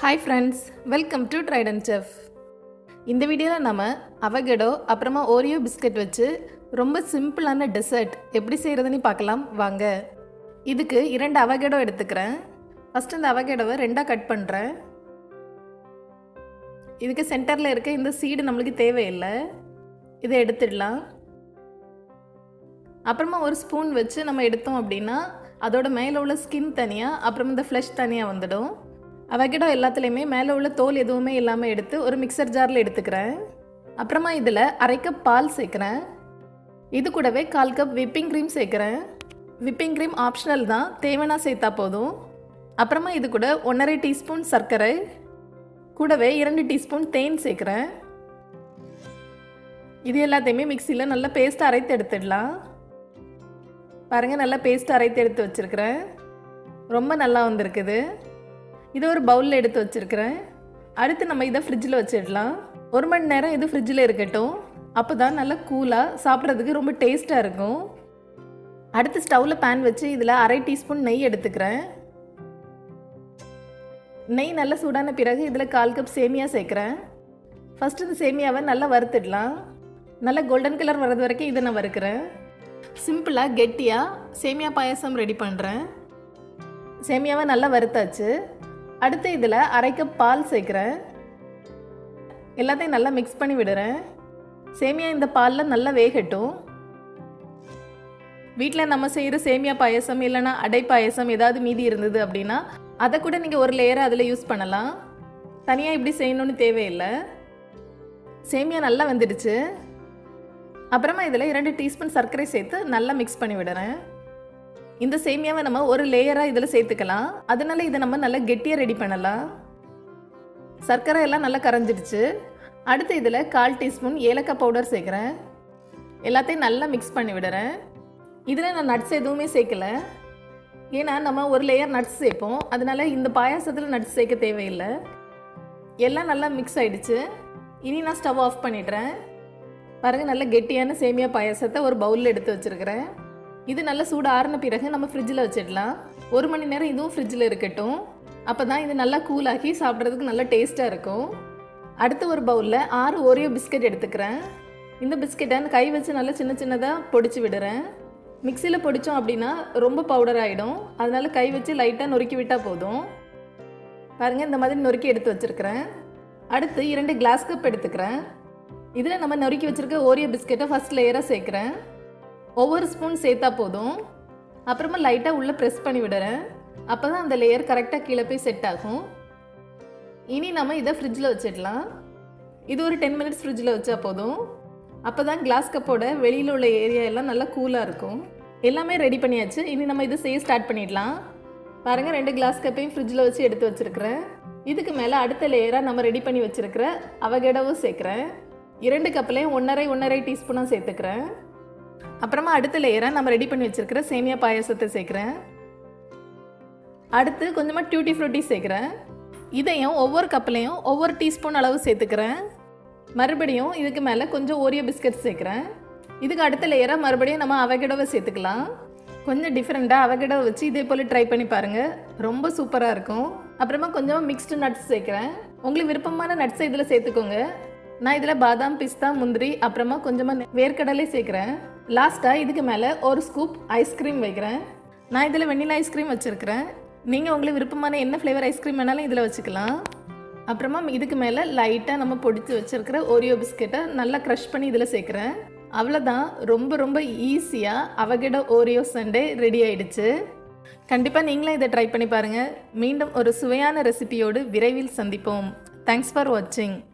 hi friends welcome to ட்ரைடன் chef இந்த வீடியோவில் நம்ம அவகடோ அப்புறமா ஓரியோ பிஸ்கட் வச்சு ரொம்ப சிம்பிளான டெசர்ட் எப்படி செய்கிறதுன்னு பார்க்கலாம் வாங்க இதுக்கு இரண்டு அவகடோ எடுத்துக்கிறேன் ஃபஸ்ட் இந்த அவகடோவை ரெண்டாக கட் பண்ணுறேன் இதுக்கு சென்டரில் இருக்க இந்த சீடு நம்மளுக்கு தேவையில்லை இதை எடுத்துடலாம் அப்புறமா ஒரு ஸ்பூன் வச்சு நம்ம எடுத்தோம் அப்படின்னா அதோட மேலே உள்ள ஸ்கின் தனியாக அப்புறம் இந்த ஃப்ளஷ் தனியாக வந்துடும் அவகிடம் எல்லாத்துலேயுமே மேலே உள்ள தோல் எதுவுமே இல்லாமல் எடுத்து ஒரு மிக்சர் ஜாரில் எடுத்துக்கிறேன் அப்புறமா இதில் அரை கப் பால் சேர்க்குறேன் இது கூடவே கால் கப் விப்பிங் க்ரீம் சேர்க்குறேன் விப்பிங் க்ரீம் ஆப்ஷனல் தான் தேவைன்னா சேர்த்தா போதும் அப்புறமா இது கூட ஒன்றரை டீஸ்பூன் சர்க்கரை கூடவே இரண்டு டீஸ்பூன் தேன் சேர்க்குறேன் இது எல்லாத்தையுமே மிக்சியில் நல்லா பேஸ்ட் அரைத்து எடுத்துடலாம் பாருங்கள் நல்லா பேஸ்ட் அரைத்து எடுத்து வச்சுருக்கிறேன் ரொம்ப நல்லா வந்திருக்குது இதை ஒரு பவுலில் எடுத்து வச்சுருக்கிறேன் அடுத்து நம்ம இதை ஃப்ரிட்ஜில் வச்சிடலாம் ஒரு மணி நேரம் இது ஃப்ரிட்ஜில் இருக்கட்டும் அப்போ தான் நல்லா கூலாக சாப்பிட்றதுக்கு ரொம்ப டேஸ்ட்டாக இருக்கும் அடுத்து ஸ்டவ்வில் பேன் வச்சு இதில் அரை டீஸ்பூன் நெய் எடுத்துக்கிறேன் நெய் நல்லா சூடான பிறகு இதில் கால் கப் சேமியா சேர்க்குறேன் ஃபஸ்ட்டு இந்த சேமியாவை நல்லா வறுத்துடலாம் நல்லா கோல்டன் கலர் வர்றது வரைக்கும் இதை நான் வறுக்கிறேன் சிம்பிளாக கெட்டியாக சேமியா பாயசம் ரெடி பண்ணுறேன் சேமியாவை நல்லா வறுத்தாச்சு அடுத்து இதில் அரை கப் பால் சேர்க்குறேன் எல்லாத்தையும் நல்லா மிக்ஸ் பண்ணி விடுறேன் சேமியா இந்த பாலில் நல்லா வேகட்டும் வீட்டில் நம்ம செய்கிற சேமியா பாயசம் இல்லைனா அடை பாயசம் ஏதாவது மீதி இருந்தது அப்படின்னா அதை கூட நீங்கள் ஒரு லேயரை அதில் யூஸ் பண்ணலாம் தனியாக இப்படி செய்யணும்னு தேவையில்லை சேமியா நல்லா வந்துடுச்சு அப்புறமா இதில் இரண்டு டீஸ்பூன் சர்க்கரை சேர்த்து நல்லா மிக்ஸ் பண்ணி விடுறேன் இந்த சேமியாவை நம்ம ஒரு லேயராக இதில் சேர்த்துக்கலாம் அதனால இதை நம்ம நல்லா கெட்டியாக ரெடி பண்ணலாம் சர்க்கரை எல்லாம் நல்லா கரைஞ்சிடுச்சு அடுத்து இதில் கால் டீஸ்பூன் ஏலக்காய் பவுடர் சேர்க்குறேன் எல்லாத்தையும் நல்லா மிக்ஸ் பண்ணி விடுறேன் இதில் நான் நட்ஸ் எதுவுமே சேர்க்கல ஏன்னா நம்ம ஒரு லேயர் நட்ஸ் சேர்ப்போம் அதனால இந்த பாயாசத்தில் நட்ஸ் சேர்க்க தேவையில்லை எல்லாம் நல்லா மிக்ஸ் ஆயிடுச்சு இனி நான் ஸ்டவ் ஆஃப் பண்ணிடுறேன் பாருங்கள் நல்ல கெட்டியான சேமியா பாயாசத்தை ஒரு பவுலில் எடுத்து வச்சுருக்கிறேன் இது நல்லா சூடு ஆறின பிறகு நம்ம ஃப்ரிட்ஜில் வச்சிடலாம் ஒரு மணி நேரம் இதுவும் ஃப்ரிட்ஜில் இருக்கட்டும் அப்போ தான் இது நல்லா கூலாகி சாப்பிட்றதுக்கு நல்லா டேஸ்ட்டாக இருக்கும் அடுத்து ஒரு பவுலில் ஆறு ஓரியோ பிஸ்கட் எடுத்துக்கிறேன் இந்த பிஸ்கெட்டை கை வச்சு நல்லா சின்ன சின்னதாக பொடிச்சு விடுறேன் மிக்சியில் பொடித்தோம் அப்படின்னா ரொம்ப பவுடர் ஆகிடும் அதனால கை வச்சு லைட்டாக நொறுக்கி விட்டால் போதும் பாருங்கள் இந்த மாதிரி நொறுக்கி எடுத்து வச்சுருக்கிறேன் அடுத்து இரண்டு கிளாஸ் கப் எடுத்துக்கிறேன் இதில் நம்ம நொறுக்கி வச்சுருக்க ஓரியோ பிஸ்கெட்டை ஃபஸ்ட் லேயராக சேர்க்குறேன் ஒவ்வொரு ஸ்பூன் சேர்த்தா போதும் அப்புறமா லைட்டாக உள்ளே ப்ரெஸ் பண்ணி விடுறேன் அப்போ தான் அந்த லேயர் கரெக்டாக கீழே போய் செட் ஆகும் இனி நம்ம இதை ஃப்ரிட்ஜில் வச்சிடலாம் இது ஒரு டென் மினிட்ஸ் ஃப்ரிட்ஜில் வச்சா போதும் அப்போ தான் கிளாஸ் கப்போட வெளியில் உள்ள ஏரியா எல்லாம் நல்லா கூலாக இருக்கும் எல்லாமே ரெடி பண்ணியாச்சு இனி நம்ம இதை செய்ய ஸ்டார்ட் பண்ணிடலாம் பாருங்கள் ரெண்டு கிளாஸ் கப்பையும் ஃப்ரிட்ஜில் வச்சு எடுத்து வச்சுருக்கிறேன் இதுக்கு மேலே அடுத்த லேயராக நம்ம ரெடி பண்ணி வச்சுருக்கிற அவகடவும் சேர்க்குறேன் இரண்டு கப்லேயும் ஒன்றரை ஒன்றரை டீஸ்பூனாக சேர்த்துக்கிறேன் அப்புறமா அடுத்த லேயராக நம்ம ரெடி பண்ணி வச்சுருக்கிற சேமியா பாயசத்தை சேர்க்குறேன் அடுத்து கொஞ்சமாக டியூட்டி ஃப்ரூட்டி சேர்க்குறேன் இதையும் ஒவ்வொரு கப்லேயும் ஒவ்வொரு டீஸ்பூன் அளவு சேர்த்துக்கிறேன் மறுபடியும் இதுக்கு மேலே கொஞ்சம் ஓரியோ பிஸ்கட் சேர்க்குறேன் இதுக்கு அடுத்த லேயராக மறுபடியும் நம்ம அவகடவை சேர்த்துக்கலாம் கொஞ்சம் டிஃப்ரெண்ட்டாக அவகடவை வச்சு இதே போல் ட்ரை பண்ணி பாருங்கள் ரொம்ப சூப்பராக இருக்கும் அப்புறமா கொஞ்சமாக மிக்ஸ்டு நட்ஸ் சேர்க்குறேன் உங்களுக்கு விருப்பமான நட்ஸை இதில் சேர்த்துக்கோங்க நான் இதில் பாதாம் பிஸ்தா முந்திரி அப்புறமா கொஞ்சமாக வேர்க்கடலை சேர்க்குறேன் லாஸ்ட்டாக இதுக்கு மேலே ஒரு ஸ்கூப் ஐஸ்கிரீம் வைக்கிறேன் நான் இதில் வெண்ணிலா ஐஸ்கிரீம் வச்சுருக்கிறேன் நீங்கள் உங்களுக்கு விருப்பமான என்ன ஃப்ளேவர் ஐஸ்கிரீம் வேணாலும் இதில் வச்சுக்கலாம் அப்புறமா இதுக்கு மேலே லைட்டாக நம்ம பொடிச்சு வச்சுருக்கிற ஓரியோ பிஸ்கெட்டை நல்லா க்ரஷ் பண்ணி இதில் சேர்க்குறேன் அவ்வளோதான் ரொம்ப ரொம்ப ஈஸியாக அவகிட ஓரியோ சண்டே ரெடி ஆயிடுச்சு கண்டிப்பாக நீங்களும் இதை ட்ரை பண்ணி பாருங்கள் மீண்டும் ஒரு சுவையான ரெசிபியோடு விரைவில் சந்திப்போம் தேங்க்ஸ் ஃபார் வாட்சிங்